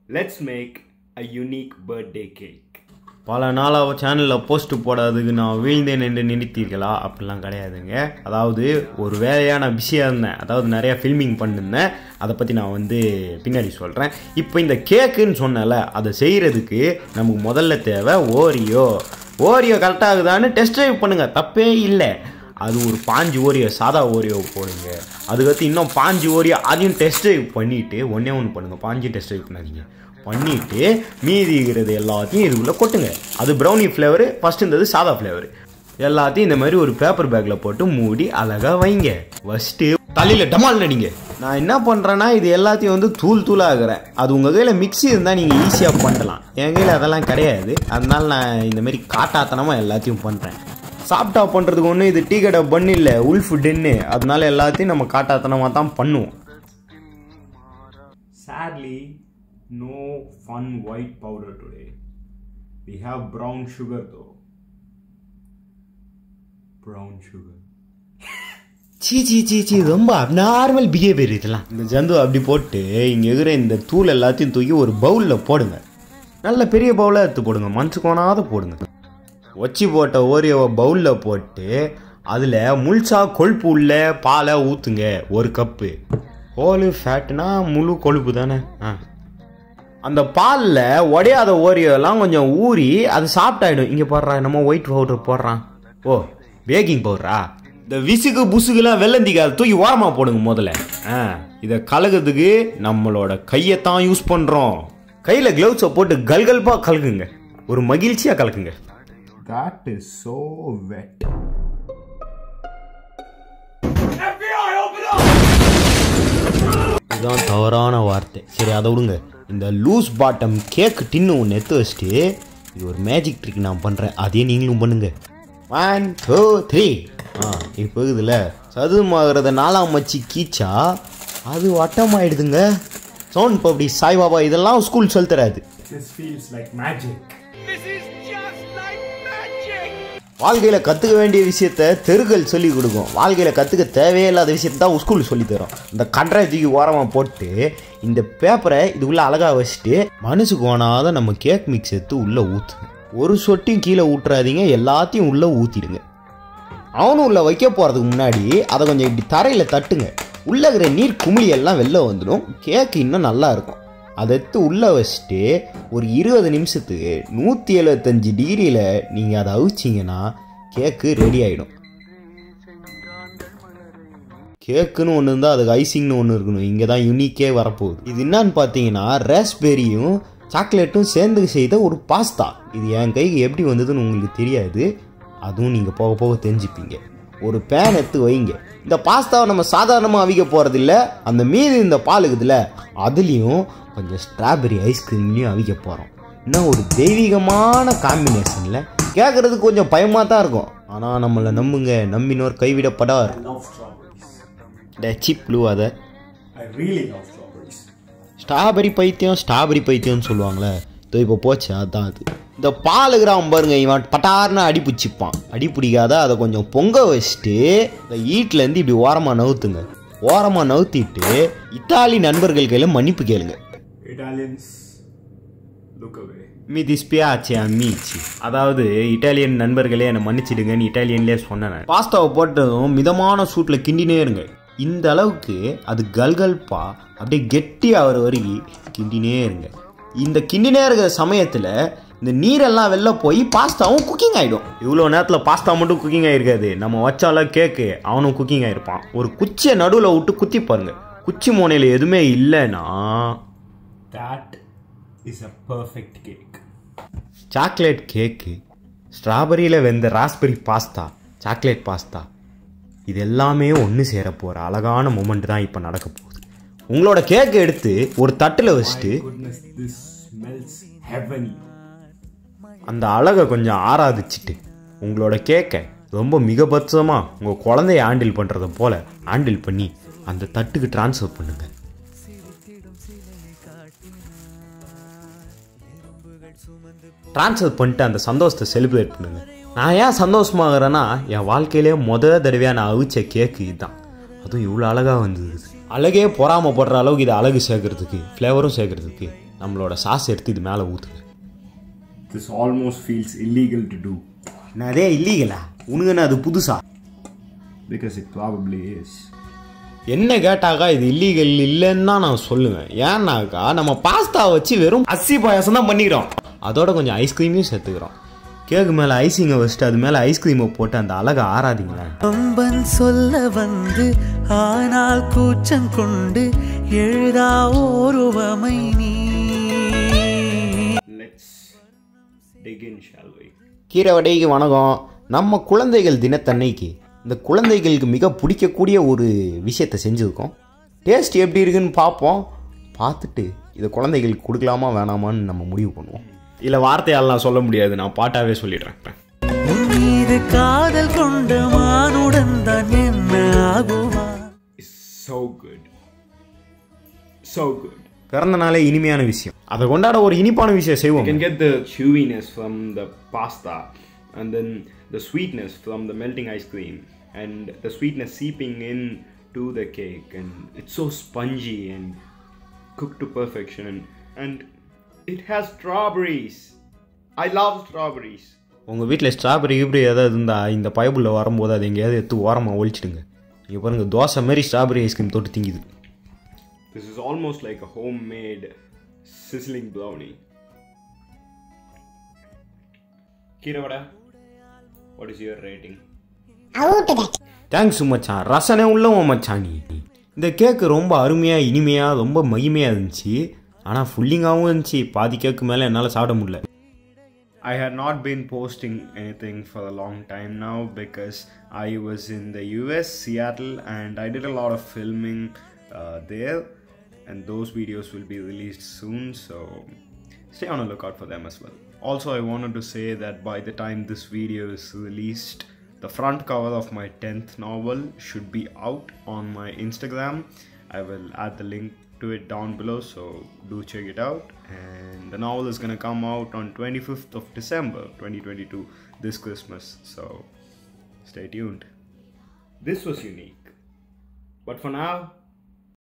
Let's make a unique birthday cake. பல நாளாக சேனலில் போஸ்ட் போடாததுக்கு நான் வீழ்ந்தேன் என்று நினைத்தீர்களா அப்படிலாம் கிடையாதுங்க அதாவது ஒரு வேலையாக நான் பிஸியாக இருந்தேன் அதாவது நிறையா ஃபில்மிங் பண்ணிருந்தேன் அதை பற்றி நான் வந்து பின்னாடி சொல்கிறேன் இப்போ இந்த கேக்குன்னு சொன்னல அதை செய்கிறதுக்கு நமக்கு முதல்ல தேவை ஓரியோ ஓரியோ கரெக்டாகுதான்னு டெஸ்ட் ட்ரைவ் பண்ணுங்கள் தப்பே இல்லை அது ஒரு பாஞ்சு ஓரியோ சாதா ஓரியோ போடுங்க அதுக்கடுத்து இன்னும் பாஞ்சு ஓரியோ அதையும் டெஸ்ட் ட்ரைவ் பண்ணிவிட்டு ஒன்றே ஒன்று பண்ணுங்கள் பாஞ்சு டெஸ்ட் ட்ரைவ் பண்ணாதீங்க பண்ணிவிட்டு மீதி இருக்கிறது எல்லாத்தையும் இதுக்குள்ளே கொட்டுங்க அது ப்ரௌனி ஃப்ளேவரு ஃபஸ்ட் இருந்தது சாதா ஃப்ளேவர் எல்லாத்தையும் இந்த மாதிரி ஒரு பேப்பர் பேக்கில் போட்டு மூடி அழகாக வைங்க ஃபஸ்ட்டு தலையில் டமால் நடிங்க நான் என்ன பண்ணுறேன்னா இது எல்லாத்தையும் வந்து தூள் தூளாகிறேன் அது உங்கள் கையில் மிக்ஸி இருந்தால் நீங்கள் ஈஸியாக பண்ணலாம் என் கையில் அதெல்லாம் கிடையாது அதனால நான் இந்த மாதிரி காட்டாத்தனமாக எல்லாத்தையும் பண்ணுறேன் சாப்பிட்டா பண்ணுறதுக்கு ஒன்றும் இது டீ கடை பண்ணு இல்லை உல்ஃப் டென்னு அதனால எல்லாத்தையும் நம்ம காட்டாத்தனமாக தான் பண்ணுவோம் Sadly, no fun white powder today. We have brown sugar though. Brown sugar. சீ சீ சீ சீ ரொம்ப அப்நார்மல் பிஹேவியர் இதெல்லாம் இந்த ஜந்து அப்படி போட்டு இங்கே இருக்கிற இந்த தூள் எல்லாத்தையும் தூக்கி ஒரு பவுலில் போடுங்க நல்ல பெரிய பவுலாக எடுத்து போடுங்க மஞ்சள் கோணாத போடுங்க ஒச்சி போட்ட ஓரியோவை பவுலில் போட்டு அதில் முழுசா கொழுப்பு உள்ள பாலை ஊற்றுங்க ஒரு கப்பு ஹோலு ஃபேட்னா முழு கொழுப்பு தானே ஆ அந்த பாலில் உடையாத ஓரியோலாம் கொஞ்சம் ஊறி அது சாப்பிட்டாயிடும் இங்கே போடுறா என்னமோ ஒயிட் பவுடர் போடுறான் ஓ பேக்கிங் பவுடரா இந்த விசுக்கு புசுக்குலாம் வெள்ளந்திக்கு அதை தூக்கி ஓரமாக போடுங்க முதல்ல ஆ இதை கலக்கிறதுக்கு நம்மளோட கையைத்தான் யூஸ் பண்ணுறோம் கையில் க்ளவுஸை போட்டு கல்கல்பாக கலக்குங்க ஒரு மகிழ்ச்சியாக கலக்குங்க That is so wet. இதுதான் தவறான வார்த்தை சரி அதை விடுங்க இந்த லூஸ் பாட்டம் கேக் டின்னு ஒன்று எடுத்து வச்சுட்டு இது ஒரு மேஜிக் ட்ரிக் நான் பண்ணுறேன் அதே நீங்களும் பண்ணுங்க ஒன் டூ த்ரீ ஆ இப்போ இதில் சதுமாகிறத நாலாம் மச்சி கீச்சா அது வட்டமாயிடுதுங்க சவுண்ட் பப்படி சாய்பாபா இதெல்லாம் ஸ்கூல் சொல்லி தராது This feels like magic. வாழ்க்கையில் கற்றுக்க வேண்டிய விஷயத்த தெருக்கள் சொல்லி கொடுக்கும் வாழ்க்கையில் கற்றுக்க தேவையில்லாத விஷயத்த தான் ஸ்கூல் சொல்லி தரும் இந்த கன்றை தூக்கி ஓரமாக போட்டு இந்த பேப்பரை இது உள்ள அழகாக வச்சுட்டு மனசுக்கு ஓனாத நம்ம கேக் மிக்ஸ் எடுத்து உள்ளே ஊற்றுங்க ஒரு சொட்டையும் கீழே ஊட்டுறாதீங்க எல்லாத்தையும் உள்ளே ஊற்றிடுங்க அவனும் உள்ள வைக்க போகிறதுக்கு முன்னாடி அதை கொஞ்சம் இப்படி தரையில் தட்டுங்க உள்ளே இருக்கிற நீர் குமிழி எல்லாம் வெளில வந்துடும் கேக்கு இன்னும் நல்லா இருக்கும் அதை எடுத்து உள்ளே வச்சுட்டு ஒரு இருபது நிமிஷத்துக்கு நூற்றி எழுபத்தஞ்சு டிகிரியில் நீங்கள் அதை அவிச்சிங்கன்னா கேக்கு ரெடி ஆகிடும் கேக்குன்னு ஒன்று இருந்தால் அதுக்கு ஐசிங்னு ஒன்று இருக்கணும் இங்கே தான் யூனிக்கே வரப்போகுது இது என்னன்னு பார்த்தீங்கன்னா ரேஸ்பெரியும் சாக்லேட்டும் சேர்ந்து செய்த ஒரு பாஸ்தா இது என் கைக்கு எப்படி வந்ததுன்னு உங்களுக்கு தெரியாது அதுவும் நீங்கள் போக போக தெரிஞ்சுப்பீங்க ஒரு பேன் எடுத்து வைங்க இந்த பாஸ்தாவை நம்ம சாதாரணமாக அவிக்க போகிறதில்ல அந்த மீதி இந்த பால் இருக்குதுல்ல அதுலேயும் கொஞ்சம் ஸ்ட்ராபெரி ஐஸ்கிரீம்லேயும் அவிக்க போகிறோம் இன்னும் ஒரு தெய்வீகமான காம்பினேஷனில் கேட்குறதுக்கு கொஞ்சம் பயமாக தான் இருக்கும் ஆனால் நம்மளை நம்புங்க நம்பினோர் கைவிடப்படார் Love strawberries. இந்த சிப் ப்ளூ அதை I really love strawberries. Strawberry பைத்தியம் ஸ்ட்ராபெரி பைத்தியம்னு சொல்லுவாங்களே இதோ இப்போ போச்சு அதான் அது இந்த பால் கிராம் பாருங்க இவன் பட்டார்னு அடி பிடிச்சிப்பான் அடி பிடிக்காத அதை கொஞ்சம் பொங்க வச்சுட்டு இந்த ஈட்டிலேருந்து இப்படி ஓரமாக நவுத்துங்க ஓரமாக நவுத்திட்டு இத்தாலி நண்பர்கள் கையில் மன்னிப்பு கேளுங்க Italians, look away. மீ திஸ்பியாச்சி அம்மீச்சி அதாவது இட்டாலியன் நண்பர்களே என்னை மன்னிச்சிடுங்கன்னு இட்டாலியன்லேயே சொன்னேன் பாஸ்தாவை போட்டதும் மிதமான சூட்டில் கிண்டினே இருங்க இந்த அளவுக்கு அது கல்கல்பா அப்படியே கெட்டி ஆகிற வரைக்கும் கிண்டினே இருங்க இந்த கிண்டினே இருக்கிற சமயத்தில் இந்த நீரெல்லாம் வெளில போய் பாஸ்தாவும் குக்கிங் ஆகிடும் இவ்வளோ நேரத்தில் பாஸ்தா மட்டும் குக்கிங் ஆகிருக்காது நம்ம வச்சால கேக்கு அவனும் குக்கிங் ஆகிருப்பான் ஒரு குச்சியை நடுவில் விட்டு குத்தி பாருங்க குச்சி மோனையில் எதுவுமே இல்லைன்னா That is a perfect cake. Chocolate cake ஸ்ட்ராபெரியில் வெந்த ராஸ்பெரி பாஸ்தா சாக்லேட் பாஸ்தா இது எல்லாமே ஒன்று சேர போகிற அழகான மூமெண்ட் தான் இப்போ நடக்க போகுது உங்களோட கேக்கை எடுத்து ஒரு தட்டில் வச்சுட்டு Goodness, this smells heavenly. அந்த அழகை கொஞ்சம் ஆராதிச்சிட்டு உங்களோட கேக்கை ரொம்ப மிகபட்சமாக உங்கள் குழந்தைய ஹேண்டில் பண்ணுறத போல் ஹேண்டில் பண்ணி அந்த தட்டுக்கு ட்ரான்ஸ்ஃபர் பண்ணுங்கள் ட்ரான்ஸ்ஃபர் பண்ணிட்டு அந்த சந்தோஷத்தை செலிப்ரேட் பண்ணுங்க நான் ஏன் சந்தோஷமாகறேன்னா என் வாழ்க்கையிலே முத தடவையாக நான் அவிச்ச கேக்கு இதுதான் அதுவும் இவ்வளோ அழகாக வந்தது அழகே பொறாமப்படுற அளவுக்கு இது அழகு சேர்க்கறதுக்கு ஃப்ளேவரும் சேர்க்கறதுக்கு நம்மளோட சாஸ் எடுத்து இது மேலே ஊற்றுங்க This almost feels illegal to do நான் அதே இல்லீகலா உனக்குன்னு அது புதுசா because it probably is. என்ன கேட்டாக்கா இது இல்லீகல் இல்லைன்னு தான் நான் சொல்லுவேன் ஏன்னாக்கா நம்ம பாஸ்தா வச்சு வெறும் அஸ்ஸி பாயாசம் தான் பண்ணிக்கிறோம் அதோட கொஞ்சம் ஐஸ்கிரீமையும் சேர்த்துக்கிறோம் கேக்கு மேலே ஐசிங்கை வச்சுட்டு அது மேலே ஐஸ்கிரீமை போட்டு அந்த அழகை ஆறாதீங்களேன் அம்பன் சொல்ல வந்து ஆனால் கூச்சம் கொண்டு எழுதா ஓருவமை நீ Let's dig in, shall we? கீரை வடைக்கு வணக்கம் நம்ம குழந்தைகள் தினத்தன்னைக்கு இந்த குழந்தைகளுக்கு மிக பிடிக்கக்கூடிய ஒரு விஷயத்தை செஞ்சுருக்கோம் டேஸ்ட் எப்படி இருக்குன்னு பார்ப்போம் பார்த்துட்டு இதை குழந்தைகளுக்கு கொடுக்கலாமா வேணாமான்னு நம்ம முடிவு பண்ணுவோம் இல்லை வார்த்தையால் நான் சொல்ல முடியாது நான் பாட்டாவே சொல்லிடுறேன் உன் மீது காதல் கொண்ட மானுடன் தான் என்ன ஆகுவான் It's so good. So good. பிறந்த நாளே இனிமையான விஷயம் அதை கொண்டாட ஒரு இனிப்பான விஷயம் You செய்வோம் can get the chewiness from the pasta and then the sweetness from the melting ice cream and the sweetness seeping in to the cake and it's so spongy and cooked to perfection and, and it has strawberries. I love strawberries. உங்கள் வீட்டில் strawberry கீபரி ஏதாவது இருந்தால் இந்த பைபிளில் வரும்போது அதை எங்கேயாவது எடுத்து ஓரமாக ஒழிச்சிடுங்க இங்கே பாருங்க தோசை மாதிரி ஸ்ட்ராபெரி ஐஸ்கிரீம் தொட்டு திங்குது This is almost like a homemade sizzling brownie. Kiravada, what is your rating? Thanks மச்சான் ரசனே உள்ளவன் மச்சான் நீ இந்த கேக்கு ரொம்ப அருமையாக இனிமையாக ரொம்ப மகிமையாக இருந்துச்சு ஆனால் ஃபுல்லிங்காகவும் இருந்துச்சு பாதி கேக்கு மேலே என்னால் சாப்பிட முடியல I had not been posting anything for a long time now because I was in the US, Seattle, and I did a lot of filming uh, there, and those videos will be released soon. So stay on a lookout for them as well. Also, I wanted to say that by the time this video is released, the front cover of my 10th novel should be out on my Instagram. I will add the link to it down below, so do check it out. And the novel is gonna come out on 25th of December 2022, this Christmas. So stay tuned. This was unique. But for now,